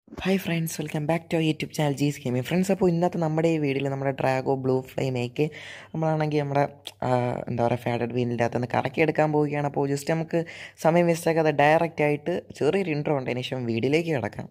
Hi friends welcome back to YouTube channel ജീസ് gaming friends അപ്പോൾ ഇന്നത്തെ നമ്മുടെ ഈ വീഡിയോയിൽ നമ്മുടെ ഡ്രാഗോ ബ്ലൂ ഫ്ലെയിമേക്ക് നമ്മളാണെങ്കിൽ നമ്മുടെ ആ, എന്താ പറയുക ഫാഡഡ് വീലിൻ്റെ അകത്ത് നിന്ന് കറക്കി എടുക്കാൻ പോവുകയാണ് അപ്പോൾ ജസ്റ്റ് നമുക്ക് സമയം വേസ്റ്റ് ആക്കാതെ ഡയറക്റ്റ് ആയിട്ട് ചെറിയൊരു ഇൻട്രോ ഉണ്ട് അതിന് ശേഷം വീഡിയോയിലേക്ക് കിടക്കാം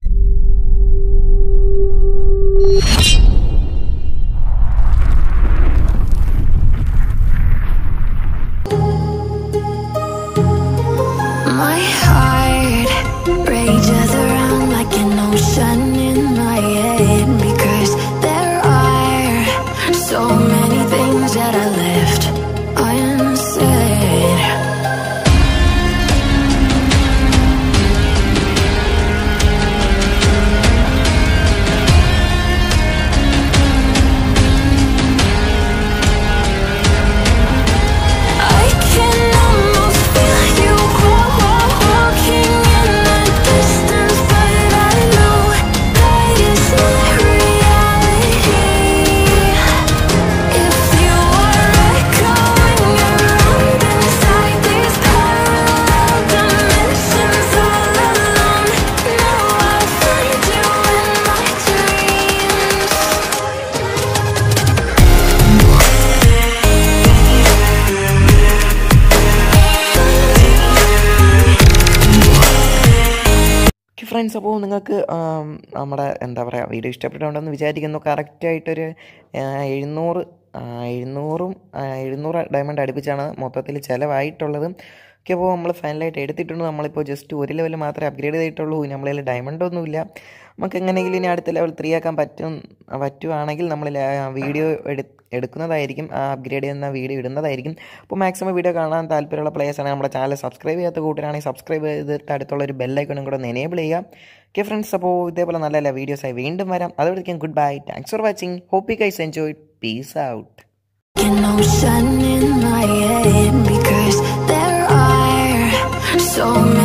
My heart rages around like an ocean in my head because there are so many things that I left unsaid. I can almost feel you walking in the distance, but I know that it's not reality. If you are echoing around inside these parallel dimensions all alone, now I'll find you in my dreams. Okay friends അപ്പോൾ നിങ്ങൾക്ക് ആം, നമ്മുടെ എന്താ പറയുക video ഇഷ്ടപ്പെട്ടുണ്ടെന്ന് വിചാരിക്കുന്നു കറക്റ്റായിട്ടൊരു എഴുന്നൂറ് ആ, എഴുന്നൂറും ആ, എഴുന്നൂറ് ഡയമണ്ട് അടുപ്പിച്ചാണ് മൊത്തത്തിൽ ചിലവായിട്ടുള്ളത് ഓക്കെ അപ്പോൾ നമ്മൾ ഫൈനലായിട്ട് എടുത്തിട്ടുണ്ട് നമ്മളിപ്പോൾ ജസ്റ്റ് ഒരു ലെവൽ മാത്രമേ അപ്ഗ്രേഡ് ചെയ്തിട്ടുള്ളൂ നമ്മളതിൽ ഡയമണ്ട് ഒന്നുമില്ല നമുക്ക് എങ്ങനെയെങ്കിലും ഇനി അടുത്ത ലെവൽ ത്രീ ആക്കാൻ പറ്റും പറ്റുവാണെങ്കിൽ നമ്മൾ വീഡിയോ എടു എടുക്കുന്നതായിരിക്കും ആ അപ്ഗ്രേഡ് ചെയ്യുന്ന വീഡിയോ ഇടുന്നതായിരിക്കും അപ്പോൾ മാക്സിമം വീഡിയോ കാണാൻ താല്പര്യമുള്ള players ആണെങ്കിൽ നമ്മുടെ ചാനൽ സബ്സ്ക്രൈബ് ചെയ്യാത്ത കൂട്ടരാണെങ്കിൽ സബ്സ്ക്രൈബ് ചെയ്തിട്ട് അടുത്തുള്ള ഒരു ബെല്ലൈക്കണും കൂടെ ഒന്ന് എനേബിൾ ചെയ്യുക ഓക്കെ ഫ്രണ്ട്സ് അപ്പോൾ ഇതേപോലെ നല്ല നല്ല വീഡിയോസായി വീണ്ടും വരാം അതുവരേക്കും good bye thanks for watching hope you guys enjoy peace out an ocean in my head because there are so many